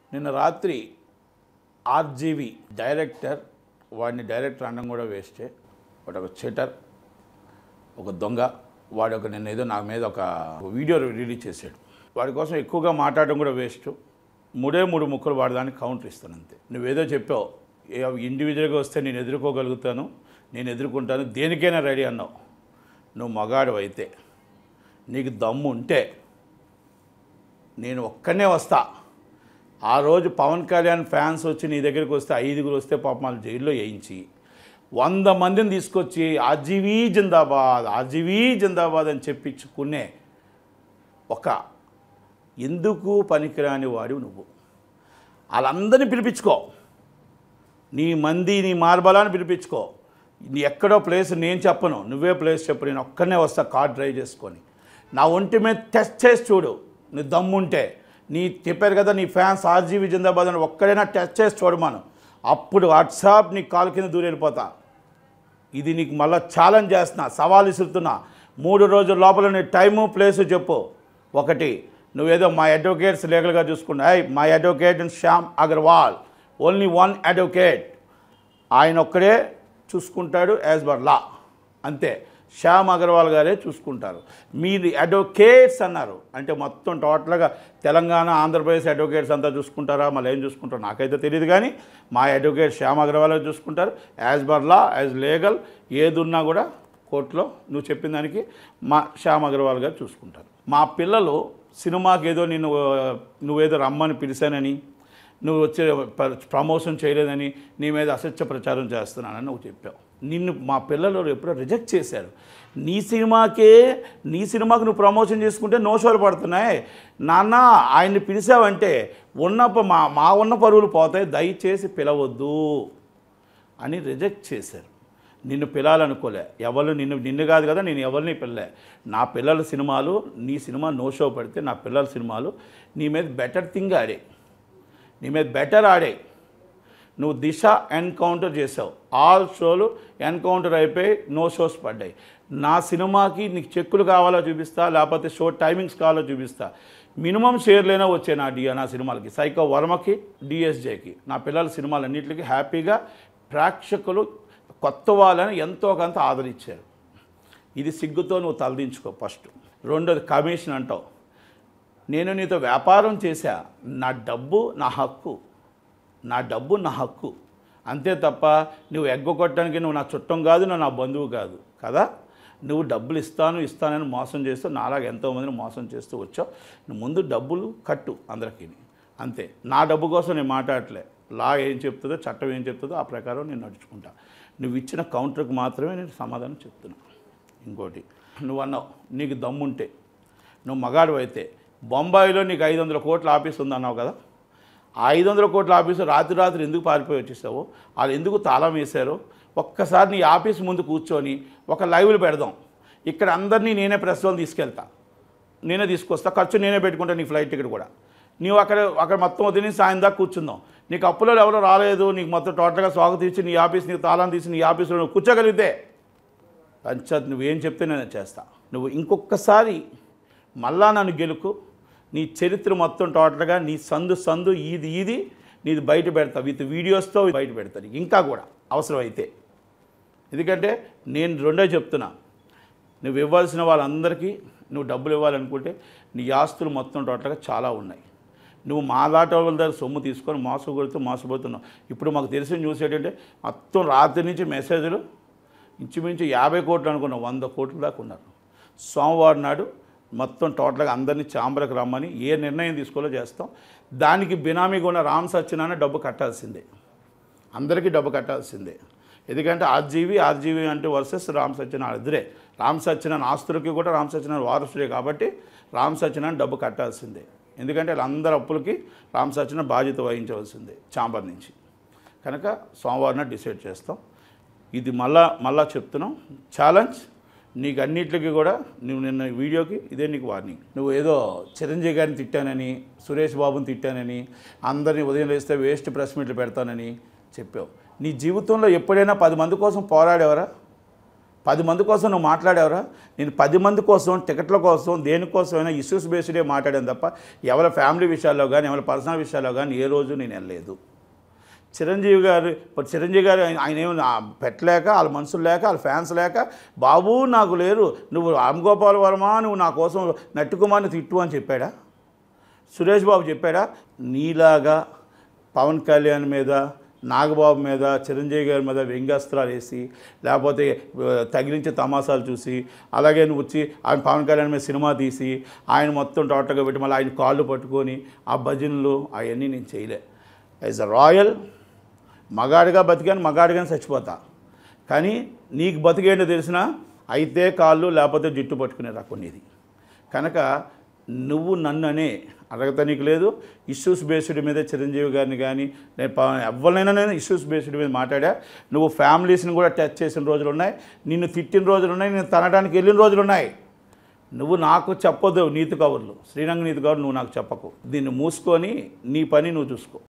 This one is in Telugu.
నిన్న రాత్రి ఆర్జీవి డైరెక్టర్ వాడిని డైరెక్టర్ అనడం కూడా వేస్టే వాడు ఒక చీటర్ ఒక దొంగ వాడు ఒక నిన్న ఏదో నా మీద ఒక వీడియో రిలీజ్ చేశాడు వాడి కోసం ఎక్కువగా మాట్లాడడం కూడా వేస్ట్ మూడే మూడు ముక్కలు వాడదానికి కౌంటర్ ఇస్తాను అంతే నువ్వేదో చెప్పావు ఏ ఇండివిజువల్గా వస్తే నేను ఎదుర్కోగలుగుతాను నేను ఎదుర్కొంటాను దేనికైనా రెడీ అన్నావు నువ్వు మగాడు అయితే నీకు దమ్ము ఉంటే నేను ఒక్కనే వస్తా ఆ రోజు పవన్ కళ్యాణ్ ఫ్యాన్స్ వచ్చి నీ దగ్గరికి వస్తే ఐదుగురు వస్తే పాపం వాళ్ళు జైల్లో వేయించి వంద మందిని తీసుకొచ్చి ఆజీవీ జిందాబాద్ ఆజీవీ జిందాబాద్ అని చెప్పించుకునే ఒక ఎందుకు పనికిరాని వాడివి నువ్వు వాళ్ళందరినీ పిలిపించుకో నీ మంది నీ మార్బలాన్ని పిలిపించుకో నీ ఎక్కడో ప్లేస్ నేను చెప్పను నువ్వే ప్లేస్ చెప్పు నేను ఒక్కనే వస్తా కార్ డ్రైవ్ చేసుకొని నా ఒంటి మీద టెస్ట్ చేసి చూడు నీ దమ్ముంటే నీ చెప్పారు కదా నీ ఫ్యాన్స్ ఆర్జీవి జిందాబాద్ అని ఒక్కడైనా టెస్ట్ చేసి చూడమాను అప్పుడు వాట్సాప్ నీ కాలు కింద దూరి వెళ్ళిపోతా ఇది నీకు మళ్ళీ ఛాలెంజ్ చేస్తున్నా సవాల్ ఇస్తున్నా మూడు రోజుల లోపల నీ టైము ప్లేసు చెప్పు ఒకటి నువ్వేదో మా అడ్వకేట్స్ లీగల్గా చూసుకున్నా ఐ మా advocate Shyam Agarwal only one advocate ఆయన ఒక్కడే చూసుకుంటాడు యాజ్ పర్ లా అంతే శ్యామ్ అగర్వాల్ గారే చూసుకుంటారు మీరు అడ్వకేట్స్ అన్నారు అంటే మొత్తం టోటల్గా తెలంగాణ ఆంధ్రప్రదేశ్ అడ్వకేట్స్ అంతా చూసుకుంటారా మళ్ళీ ఏం చూసుకుంటారో నాకైతే తెలియదు కానీ మా అడ్వకేట్ శ్యామ్ అగర్వాల్ గారు చూసుకుంటారు as per law as legal ఏది ఉన్నా కూడా కోర్టులో నువ్వు చెప్పిన దానికి మా శ్యామ్ అగర్వాల్ గారు చూసుకుంటారు మా పిల్లలు సినిమాకి ఏదో నేను నువ్వేదో రమ్మని పిలిచానని నువ్వు వచ్చే ప- ప్రమోషన్ చేయలేదని నీ మీద అసత్య ప్రచారం చేస్తున్నానని నువ్వు చెప్పావు నిన్ను మా పిల్లలు ఎప్పుడో రిజెక్ట్ చేశారు నీ సినిమాకే నీ సినిమాకి నువ్వు ప్రమోషన్ చేసుకుంటే నో షోలు పడుతున్నాయి నాన్న ఆయన్ని పిలిచావంటే ఉన్న ప- మా మా ఉన్న పరువులు పోతాయి దయచేసి పిలవద్దు అని రిజెక్ట్ చేశారు నిన్ను పిలాలనుకోలే ఎవరు నిన్ను నిన్ను కాదు కదా నేను ఎవరిని పిల్లలే నా పిల్లల సినిమాలు నీ సినిమా నో షో పడితే నా పిల్లల సినిమాలు నీ మీద బెటర్ థింగ్ ఆడే నీ మీద బెటర్ ఆడే నువ్వు దిశ ఎన్కౌంటర్ చేసావు ఆల్ షోలు ఎన్కౌంటర్ అయిపోయి నో షోస్ పడ్డాయి నా సినిమాకి నీకు చెక్కులు కావాలో చూపిస్తా లేకపోతే షో టైమింగ్స్ కావాలో చూపిస్తా మినిమం షేర్లైనా వచ్చాయి నా డియా నా సినిమాలకి సైకో వర్మకి డిఎస్జేకి నా పిల్లల సినిమాలన్నింటికి హ్యాపీగా ప్రేక్షకులు కొత్త వాళ్ళని ఎంతో కొంత ఆదరించారు ఇది సిగ్గుతో నువ్వు తలదించుకో ఫస్ట్ రెండోది కమిషన్ అంటావు నేను నీతో వ్యాపారం చేశా నా డబ్బు నా హక్కు నా డబ్బు నా హక్కు అంతే తప్ప నువ్వు ఎగ్గొట్టడానికి నువ్వు నా చుట్టం కాదు నువ్వు నా బంధువు కాదు కదా నువ్వు డబ్బులు ఇస్తాను ఇస్తానని మోసం చేస్తూ నాలాగా ఎంతోమందిని మోసం చేస్తూ వచ్చావు నువ్వు ముందు డబ్బులు కట్టు అందరికీ అంతే నా డబ్బు కోసం నేను మాట్లాడట్లే లా ఏం చెప్తుందో చట్టం ఏం చెప్తుందో ఆ ప్రకారం నేను నడుచుకుంటా నువ్వు ఇచ్చిన కౌంటర్కి మాత్రమే నేను సమాధానం చెప్తున్నా ఇంకోటి నువ్వు అన్నావు నీకు దమ్ముంటే నువ్వు మగాడు అయితే బొంబాయిలో నీకు ఐదు వందల కోట్ల ఆఫీస్ ఉందన్నావు కదా ఆ ఐదు వందల కోట్ల ఆఫీసు రాత్రి రాత్రి ఎందుకు పారిపోయి వచ్చేసావు వాళ్ళు ఎందుకు తాళం వేశారు ఒక్కసారి నీ ఆఫీస్ ముందు కూర్చొని ఒక లైవ్లు పెడదాం ఇక్కడ అందరినీ నేనే ప్రెస్ వాళ్ళు తీసుకెళ్తా నేనే తీసుకొస్తా ఖర్చు నేనే పెట్టుకుంటా నీ ఫ్లైట్ టికెట్ కూడా నీవు అక్కడ అక్కడ మొత్తం వదిలి సాయం దాకా కూర్చుందాం నీకు అప్పులో ఎవరో రాలేదు నీకు మొత్తం టోటల్గా స్వాగతం ఇచ్చి నీ ఆఫీస్ నీకు తాళం తీసి నీ ఆఫీస్లో నువ్వు కూర్చోగలిగితే పంచాయత్ నువ్వేం చెప్తే నేను చేస్తా నువ్వు ఇంకొకసారి మళ్ళా నన్ను గెలుకు నీ చరిత్ర మొత్తం టోటల్గా నీ సందు సందు ఈది ఈది నీది బయట పెడతా విత్ వీడియోస్తో బయట పెడతా నీకు ఇంకా కూడా అవసరమైతే ఎందుకంటే నేను రెండో చెప్తున్నా నువ్వు ఇవ్వాల్సిన వాళ్ళందరికీ నువ్వు డబ్బులు ఇవ్వాలనుకుంటే నీ ఆస్తులు మొత్తం టోటల్గా చాలా ఉన్నాయి నువ్వు మా దాట వాళ్ళ దగ్గర సొమ్ము తీసుకొని మోసగొడుతూ మోసపోతున్నావు ఇప్పుడు మాకు తెలిసిన న్యూస్ ఏంటంటే మొత్తం రాత్రి నుంచి మెసేజ్లు ఇంచుమించు యాభై కోట్లు అనుకున్నాం వంద కోట్ల దాకా ఉన్నారు సోమవారం నాడు మొత్తం టోటల్గా అందరినీ చాంబర్కి రమ్మని ఏ నిర్ణయం తీసుకోవాలో చేస్తాం దానికి బినామీగా ఉన్న రామ్ సత్యనారాయణ డబ్బు కట్టాల్సిందే అందరికీ డబ్బు కట్టాల్సిందే ఎందుకంటే ఆర్జీవి ఆర్జీవి అంటే వర్సెస్ రామ్ సత్యనారాయణ ఇద్దరే రామ్ సత్యనారాయణ ఆస్తులకి కూడా రామ్ సత్యనారాయణ వారసుడే కాబట్టి రామ్ సత్యనారాయణ డబ్బు కట్టాల్సిందే ఎందుకంటే వాళ్ళందరి అప్పులకి రామ్ సత్యనారాయణ బాధ్యత వహించవలసిందే చాంబర్ నుంచి కనుక సోమవారం నాడు డిసైడ్ చేస్తాం ఇది మళ్ళా మళ్ళా చెప్తున్నాం ఛాలెంజ్ నీకు అన్నిటికీ కూడా నువ్వు నిన్న వీడియోకి ఇదే నీకు వార్నింగ్ నువ్వు ఏదో చిరంజీవి గారిని తిట్టానని సురేష్ బాబుని తిట్టానని అందరినీ ఉదయం లేస్తే వేస్ట్ ప్రెస్ మీట్లు పెడతానని చెప్పావు నీ జీవితంలో ఎప్పుడైనా పది మంది కోసం పోరాడేవరా పది మంది కోసం నువ్వు మాట్లాడావురా నేను పది మంది కోసం టికెట్ల కోసం దేనికోసమైనా ఇష్యూస్ బేస్డే మాట్లాడాను తప్ప ఎవరి ఫ్యామిలీ విషయాల్లో కానీ ఎవరి పర్సనల్ విషయాల్లో కానీ ఏ రోజు నేను వెళ్ళలేదు చిరంజీవి గారు ఇప్పుడు చిరంజీవి గారు ఆయన- ఆయన ఏమి నా- పెట్టలేక వాళ్ళ మనుషులు లేక వాళ్ళ ఫ్యాన్స్ లేక బాబు నాకు లేరు నువ్వు రామ్ గోపాల్ వర్మ నువ్వు నా కోసం నట్టుకుమార్ని తిట్టు అని చెప్పాడా సురేష్ బాబు చెప్పాడా నీలాగా పవన్ కళ్యాణ్ మీద నాగబాబు మీద చిరంజీవి గారి మీద వ్యంగ్యాస్త్రాలు వేసి లేకపోతే ఆ, తగిలించే తమాసాలు చూసి అలాగే నువ్వు వచ్చి ఆయన పవన్ కళ్యాణ్ మీద సినిమా తీసి ఆయన మొత్తం టోటల్గా పెట్టి మళ్ళీ ఆయన కాళ్ళు పట్టుకొని ఆ భజనలు అవన్నీ నేను చేయలే యాజ్ అ రాయల్ మగాడిగా బతికాను మగాడిగానే చచ్చిపోతా కానీ నీకు బతికేంటో తెలిసిన అయితే కాళ్ళు లేకపోతే జుట్టు పట్టుకునే రకం ఇది కనుక నువ్వు నన్ను అనే అర్హత నీకు లేదు ఇష్యూస్ బేస్డ్ మీద చిరంజీవి గారిని కానీ నేను ప- ఎవరినైనా నేను ఇష్యూస్ బేస్డ్ మీద మాట్లాడా నువ్వు ఫ్యామిలీస్ని కూడా టచ్ చేసిన రోజులు ఉన్నాయి నిన్ను తిట్టిన రోజులు ఉన్నాయి నేను తనడానికి వెళ్ళిన రోజులు ఉన్నాయి నువ్వు నాకు చెప్పొద్దు నీతి కవర్లు శ్రీరంగ నీతి కవర్లు నువ్వు నాకు చెప్పకు దీన్ని మూసుకొని నీ పని నువ్వు చూసుకో